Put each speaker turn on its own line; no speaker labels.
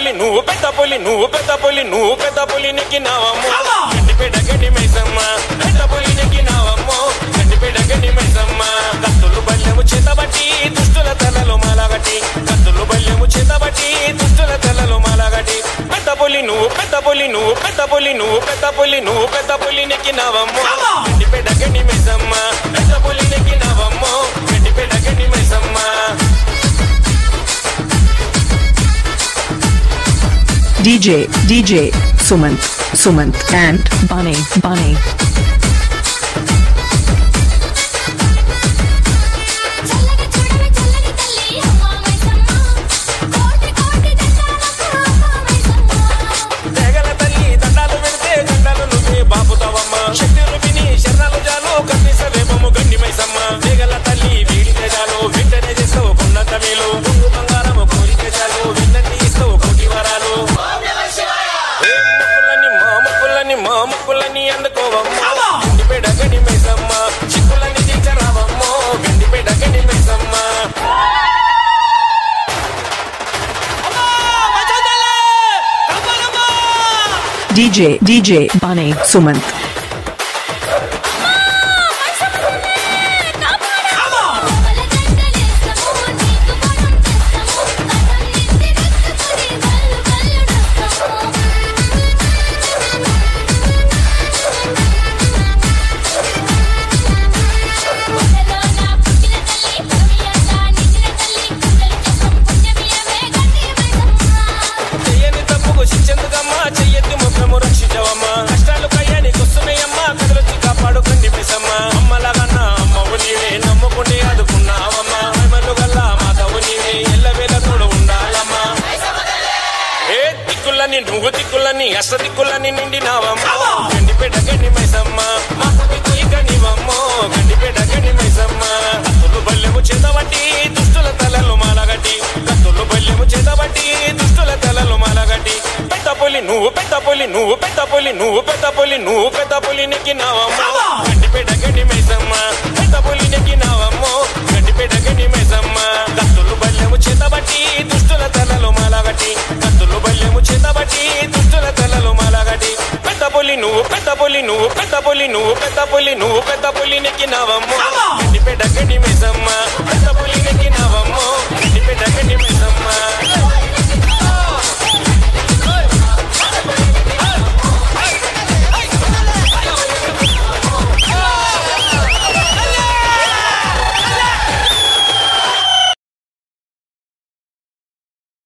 పులి నువ్వు పెద్ద పులి నువ్వు పెద్ద పులి నువ్వు పెద్ద పులి నెక్కినావమ్మో గండిపేట గండి మైసమ్మ పెద్ద పులి నెక్కినావమ్మో గండిపేట గండి మైసమ్మ కత్తులు బల్యము చేతబట్టి దుష్టుల తలలో మాలగట్టి కత్తులు బల్యము చేతబట్టి దుష్టుల తలలో మాలగట్టి పెద్ద పులి నువ్వు పెద్ద పులి నువ్వు పెద్ద పులి నువ్వు పెద్ద పులి నువ్వు పెద్ద పులి నెక్కినావమ్మో గండిపేట గండి మైసమ్మ పెద్ద పులి నెక్కినావమ్మో గండిపేట గండి Maisamma
DJ, DJ, Sumant, Sumant, and Bunny, Bunny.
చల్లగా చూడవే చల్లని తల్లి అమ్మ మైసమ్మ కోటి కోటి దండాలకు అమ్మ మైసమ్మ
తెగల తల్లి దండాలు పెడితే దండాలు నువ్వే బాపుతావమ్మ శక్తులు విని శరణాలు జాలు కన్నీస రేపము గండి మైసమ్మ తెగల తల్లి వీడితే చాలు వెంటనే చేస్తావు కొండంత మేలు గుండు బంగారము కోరిక చాలు విన్నన్ని ఇస్తావు కోటి వరాలు ఏ ముక్కులని మా ముక్కులని మా ముక్కులని అందుకోవమ్మ గండిపేట గండి మైసమ్మ చిక్కులని తీర్చరావమ్మో గండిపేట గండి Maisamma
DJ, DJ, Bunny, Sumant.
కమల దండలేస్తాము నీకు పణం చేస్తాము కథం నిండి రెక్కుకొని బల్లు బల్లు నస్తాము నా పుట్టిన తల్లి పరమియంగా నిండిన తల్లి కుండలు చేస్తాం పుణ్యమియమే గండి మైసమ్మ
చెయ్యని తప్పుకు శిక్షెందుకమ్మా చెయ్యెత్తి ముఖము రక్షించవమ్మా కష్టాలు కయ్యానికి వస్తున్నాయమ్మా కదలొచ్చి కాపాడు కండి మిసమ్మ అమ్మలాగన్నా అమ్మవు నీవే నమ్ముకుంటే ఆదుకున్నావమ్మా మహిమలు గల్లా మాతవు నీవే ఎల్లవేళ తోడు ఉండాలమ్మా ఏ దిక్కులని నువ్వు దిక్కులని అష్ట దిక్కులని నిండినావమ్మా గండిపేట గండి మైసమ్మ మాతవి నీవమ్మో గండిపేట గండి మైసమ్మ కత్తులు బల్లెము చేతబట్టి దుష్టుల తలలు మాలగట్టి కత్తులు బల్లెము చేతబట్టి దుష్టుల తలలు మాలగట్టి పెద్ద పులి నువ్వు పెద్ద పులి నువ్వు పెద్ద పులి నువ్వు పెద్ద పులి నువ్వు పెద్ద పులి నెక్కినావమ్మో గండిపేట గండి మైసమ్మ పెద్ద పులి నెక్కినావమ్మో గండిపేట గండి మైసమ్మ కత్తులు బల్లెము చేతబట్టి దుష్టుల తలలు మాలగట్టి కత్తులు బల్లెము చేతబట్టి దుష్టుల తలలు మాలగట్టి పెద్ద పులి నువ్వు పెద్ద పులి నువ్వు పెద్ద పులి నువ్వు పెద్ద పులి నువ్వు పెద్ద పులి నెక్కినావమ్మో గండిపేట గండి మైసమ్మ